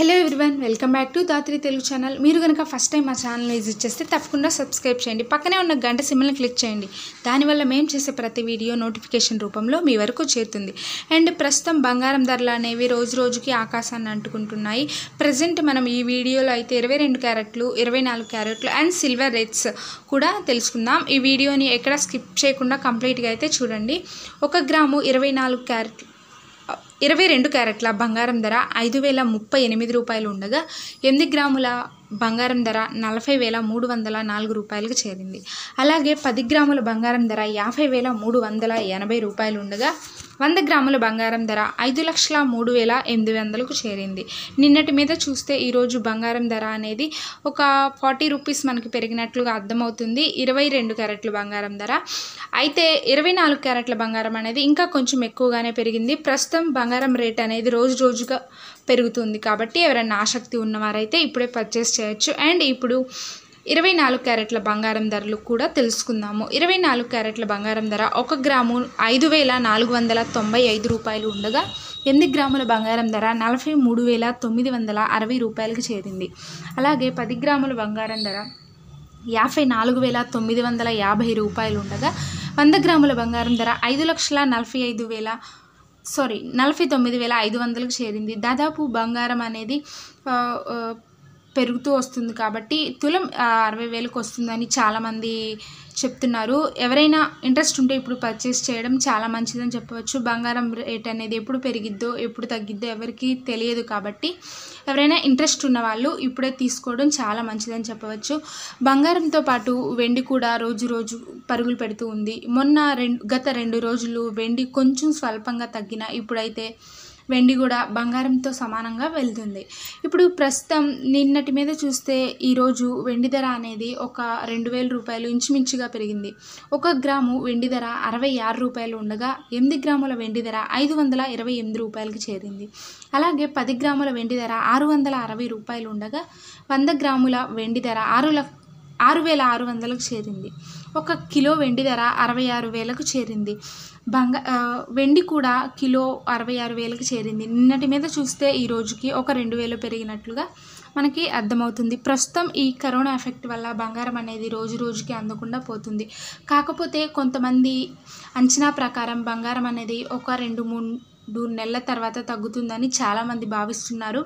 hello everyone welcome back to Dhatri Telugu channel మీరు కనుక first time మా ఛానల్ విజిట్ చేస్తే తప్పకుండా సబ్స్క్రైబ్ చేయండి పక్కనే ఉన్న గంట సిమ్మల్ని క్లిక్ చేయండి దానివల్ల మేము చేసే ప్రతి వీడియో నోటిఫికేషన్ రూపంలో మీ వరకు చేరుతుంది అండ్ ప్రస్తుతం బంగారం ధరలు అనేవి రోజు రోజుకి ఆకాశాన్ని అంటుకుంటున్నాయి ప్రజెంట్ మనం ఈ వీడియోలో అయితే ఇరవై రెండు క్యారెట్లు ఇరవై నాలుగు క్యారెట్లు అండ్ సిల్వర్ రేట్స్ కూడా తెలుసుకుందాం ఈ వీడియోని ఎక్కడ స్కిప్ చేయకుండా కంప్లీట్గా అయితే చూడండి ఒక గ్రాము ఇరవై నాలుగు క్యారెట్లు ఇరవై రెండు క్యారెట్ల బంగారం ధర ఐదు వేల ముప్పై ఎనిమిది రూపాయలు ఉండగా ఎనిమిది గ్రాముల బంగారం ధర నలభై వేల మూడు వందల నాలుగు రూపాయలకు చేరింది అలాగే పది గ్రాముల బంగారం ధర యాభై వేల మూడు వందల ఎనభై రూపాయలు ఉండగా వంద గ్రాముల బంగారం ధర ఐదు లక్షల మూడు వేల ఎనిమిది వందలకు చేరింది నిన్నటి మీద చూస్తే ఈరోజు బంగారం ధర అనేది ఒక ఫార్టీ రూపీస్ మనకి పెరిగినట్లుగా అర్థమవుతుంది ఇరవై రెండు క్యారెట్ల బంగారం ధర అయితే ఇరవై నాలుగు క్యారెట్ల బంగారం అనేది ఇంకా కొంచెం ఎక్కువగానే పెరిగింది ప్రస్తుతం బంగారం రేట్ అనేది రోజు రోజుగా పెరుగుతుంది కాబట్టి ఎవరైనా ఆసక్తి ఉన్నవారైతే ఇప్పుడే పర్చేస్ చేయొచ్చు అండ్ ఇప్పుడు ఇరవై నాలుగు క్యారెట్ల బంగారం ధరలు కూడా తెలుసుకుందాము ఇరవై నాలుగు క్యారెట్ల బంగారం ధర ఒక గ్రాము ఐదు వేల నాలుగు వందల తొంభై ఐదు రూపాయలు ఉండగా ఎనిమిది గ్రాముల బంగారం ధర నలభై మూడు వేల తొమ్మిది వందల అరవై రూపాయలకు చేరింది అలాగే పది గ్రాముల బంగారం ధర యాభై నాలుగు వేల తొమ్మిది వందల యాభై రూపాయలు ఉండగా వంద గ్రాముల బంగారం ధర ఐదు లక్షల నలభై ఐదు వేల సారీ నలభై తొమ్మిది వేల ఐదు వందలకు చేరింది దాదాపు బంగారం అనేది ఆ, ఆ, పెరుగుతూ వస్తుంది కాబట్టి తులం ఆ, అరవై వేలకు వస్తుందని చాలామంది చెప్తున్నారు ఎవరైనా ఇంట్రెస్ట్ ఉంటే ఇప్పుడు పర్చేస్ చేయడం చాలా మంచిదని చెప్పవచ్చు బంగారం రేట్ అనేది ఎప్పుడు పెరిగిద్దో ఎప్పుడు తగ్గిద్దో ఎవరికి తెలియదు కాబట్టి ఎవరైనా ఇంట్రెస్ట్ ఉన్న వాళ్ళు ఇప్పుడే తీసుకోవడం చాలా మంచిదని చెప్పవచ్చు బంగారంతో పాటు వెండి కూడా రోజు రోజు పరుగులు పెడుతూ ఉంది మొన్న రెండు గత రెండు రోజులు వెండి కొంచెం స్వల్పంగా తగ్గిన ఇప్పుడైతే వెండి కూడా బంగారంతో సమానంగా వెళ్తుంది ఇప్పుడు ప్రస్తుతం నిన్నటి మీద చూస్తే ఈరోజు వెండి ధర అనేది ఒక రెండు వేల రూపాయలు ఇంచుమించుగా పెరిగింది ఒక గ్రాము వెండి ధర అరవై ఆరు రూపాయలు ఉండగా ఎనిమిది గ్రాముల వెండి ధర ఐదు వందల ఇరవై ఎనిమిది రూపాయలకి చేరింది అలాగే పది గ్రాముల వెండి ధర ఆరు వందల అరవై రూపాయలు ఉండగా వంద గ్రాముల వెండి ధర ఆరు లక్ష ఆరు వేల ఆరు వందలకు చేరింది ఒక కిలో వెండి ధర అరవై ఆరు వేలకు చేరింది బంగా ఆ, వెండి కూడా కిలో అరవై ఆరు వేలకు చేరింది నిన్నటి మీద చూస్తే ఈ రోజుకి ఒక రెండు వేలు పెరిగినట్లుగా మనకి అర్థమవుతుంది ప్రస్తుతం ఈ కరోనా ఎఫెక్ట్ వల్ల బంగారం అనేది రోజు రోజుకి అందకుండా పోతుంది కాకపోతే కొంతమంది అంచనా ప్రకారం బంగారం అనేది ఒక రెండు మూడు నెలల తర్వాత తగ్గుతుందని చాలామంది భావిస్తున్నారు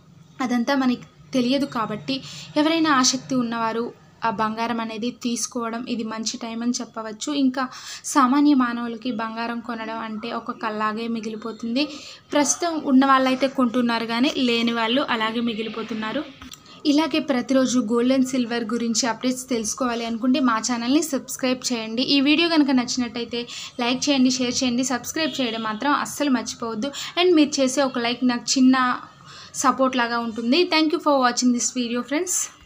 అదంతా మనకి తెలియదు కాబట్టి ఎవరైనా ఆసక్తి ఉన్నవారు ఆ బంగారం అనేది తీసుకోవడం ఇది మంచి టైం అని చెప్పవచ్చు ఇంకా సామాన్య మానవులకి బంగారం కొనడం అంటే ఒక కల్లాగే మిగిలిపోతుంది ప్రస్తుతం ఉన్న వాళ్ళైతే కొంటున్నారు కానీ లేని వాళ్ళు అలాగే మిగిలిపోతున్నారు ఇలాగే ప్రతిరోజు గోల్డ్ అండ్ సిల్వర్ గురించి అప్డేట్స్ తెలుసుకోవాలి అనుకుంటే మా ఛానల్ని సబ్స్క్రైబ్ చేయండి ఈ వీడియో కనుక నచ్చినట్టయితే లైక్ చేయండి షేర్ చేయండి సబ్స్క్రైబ్ చేయడం మాత్రం అస్సలు మర్చిపోవద్దు అండ్ మీరు చేసే ఒక లైక్ నాకు చిన్న సపోర్ట్ లాగా ఉంటుంది thank you for watching this video friends